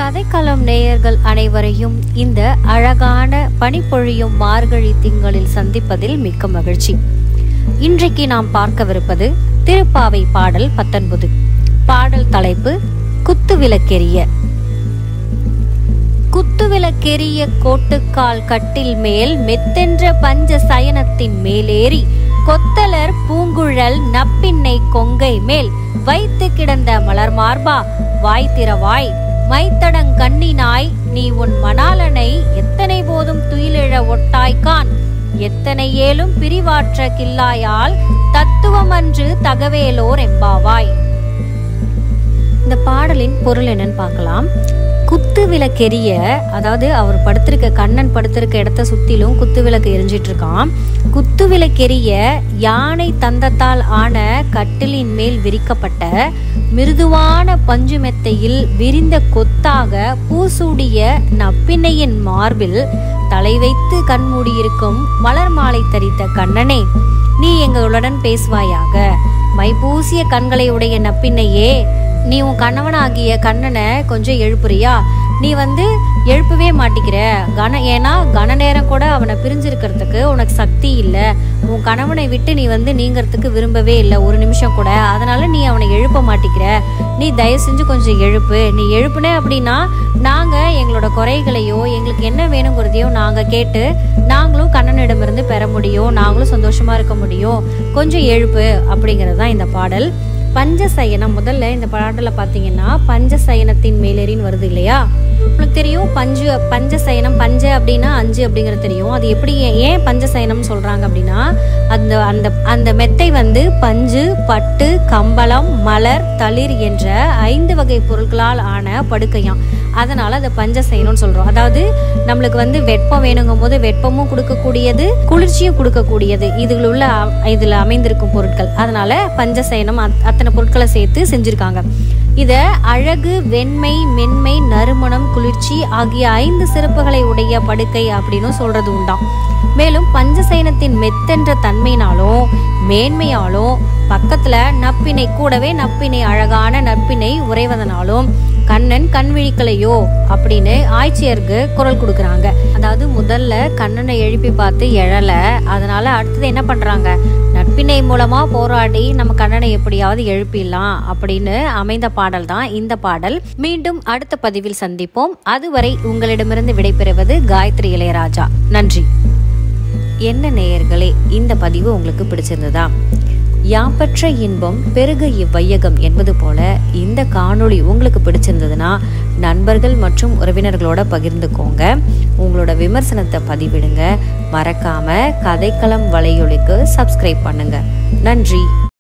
கதைக்களம் நேயர்கள் அனைவரையும் இந்த அழகான பனிப்பொழியும் மார்கழி திங்களில் சந்திப்பதில் மிக்க மகிழ்ச்சி இன்றைக்கு நாம் பார்க்கவிருப்பது திருப்பாவை பாடல் பத்தொன்பது பாடல் தலைப்பு குத்துவிளக்கெரிய குத்துவிளக்கெரிய கோட்டுக்கால் கட்டில் மேல் மெத்தென்ற பஞ்ச சயனத்தின் மேலேறி கொத்தலர் பூங்குழல் நப்பின்னை கொங்கை மேல் வைத்து கிடந்த மலர் மார்பா வாய் திறவாய் மைத்தடங் கண்ணினாய் நீ உன் மணாலனை எத்தனை போதும் துயிலிழ ஒட்டாய்கான் எத்தனை ஏலும் பிரிவாற்ற கில்லாயால் தத்துவமன்று தகவேலோர் எம்பாவாய் இந்த பாடலின் பொருள் என்னன்னு பார்க்கலாம் குத்து விளக்கெரிய அதாவது அவர் படுத்திருக்க கண்ணன் படுத்திருக்க இடத்த சுத்திலும் குத்து விளக்கு எரிஞ்சிட்டு இருக்கான் குத்து விளக்கெரிய யானை தந்தத்தால் ஆன கட்டிலின் மேல் விரிக்கப்பட்ட மிருதுவான பஞ்சு மெத்தையில் விரிந்த கொத்தாக பூசூடிய நப்பின்னையின் மார்பில் தலை வைத்து கண்மூடியிருக்கும் மலர் மாலை தரித்த கண்ணனே நீ எங்களுடன் பேசுவாயாக மைபூசிய கண்களை உடைய நப்பின்னையே நீ உன் கணவனாகிய கண்ணனை கொஞ்சம் எழுப்புறியா நீ வந்து எழுப்பவே மாட்டிக்கிற கன ஏன்னா கன நேரம் கூட அவனை பிரிஞ்சிருக்கிறதுக்கு உனக்கு சக்தி இல்லை உன் கணவனை விட்டு நீ வந்து நீங்கிறதுக்கு விரும்பவே இல்லை ஒரு நிமிஷம் கூட அதனால நீ அவனை எழுப்ப மாட்டிக்கிற நீ தயவு செஞ்சு கொஞ்சம் எழுப்பு நீ எழுப்புனே அப்படின்னா நாங்கள் எங்களோட குறைகளையோ எங்களுக்கு என்ன வேணுங்கிறதையோ நாங்கள் கேட்டு நாங்களும் கண்ணனிடமிருந்து பெற முடியும் நாங்களும் சந்தோஷமா இருக்க முடியும் கொஞ்சம் எழுப்பு அப்படிங்கிறது தான் இந்த பாடல் பஞ்சசயனம் முதல்ல இந்த பாடலை பார்த்தீங்கன்னா பஞ்சசயனத்தின் மேலேறின்னு வருது இல்லையா உங்களுக்கு தெரியும் பஞ்சு பஞ்சசயனம் பஞ்ச அப்படின்னா அஞ்சு அப்படிங்கிறது தெரியும் அது எப்படி ஏன் பஞ்சசயனம் சொல்றாங்க அப்படின்னா அந்த அந்த அந்த மெத்தை வந்து பஞ்சு பட்டு கம்பளம் மலர் தளிர் என்ற ஐந்து வகை பொருட்களால் ஆன படுக்கையாம் அதனால அதை பஞ்சசயனம்னு சொல்றோம் அதாவது நம்மளுக்கு வந்து வெப்பம் வேணுங்கும் போது வெப்பமும் கொடுக்கக்கூடியது குளிர்ச்சியும் கொடுக்கக்கூடியது இதுல உள்ள இதுல அமைந்திருக்கும் பொருட்கள் அதனால பஞ்சசயனம் அத்தனை பொருட்களை சேர்த்து செஞ்சிருக்காங்க இத அழகு வெண்மை மென்மை நறுமணம் குளிர்ச்சி ஆகிய ஐந்து சிறப்புகளை உடைய படுக்கை அப்படின்னு சொல்றது உண்டாம் மேலும் பஞ்சசயனத்தின் மெத்தென்ற தன்மையினாலும் மேன்மையாலும் பக்கத்துல நப்பினை கூடவே நப்பினை அழகான நப்பினை உறைவதனாலும் கண்ணன் கண் விழிக்கலையோ அப்படின்னு ஆய்ச்சியருக்கு குரல் கொடுக்குறாங்க அதாவது முதல்ல கண்ணனை எழுப்பி பார்த்து எழல அதனால அடுத்தது என்ன பண்றாங்க நட்பினை மூலமா போராடி நம்ம கண்ணனை எப்படியாவது எழுப்பிடலாம் அப்படின்னு அமைந்த பாடல் தான் இந்த பாடல் மீண்டும் அடுத்த பதிவில் சந்திப்போம் அதுவரை உங்களிடமிருந்து விடைபெறுவது காயத்ரி இளையராஜா நன்றி என்ன நேயர்களே இந்த பதிவு உங்களுக்கு பிடிச்சிருந்ததா யாப்பற்ற இன்பம் பெருக இவ்வையகம் என்பது போல இந்த காணொளி உங்களுக்கு பிடிச்சிருந்ததுன்னா நண்பர்கள் மற்றும் உறவினர்களோட பகிர்ந்துக்கோங்க உங்களோட விமர்சனத்தை பதிவிடுங்க மறக்காம கதைக்களம் வலையொலிக்கு சப்ஸ்கிரைப் பண்ணுங்க நன்றி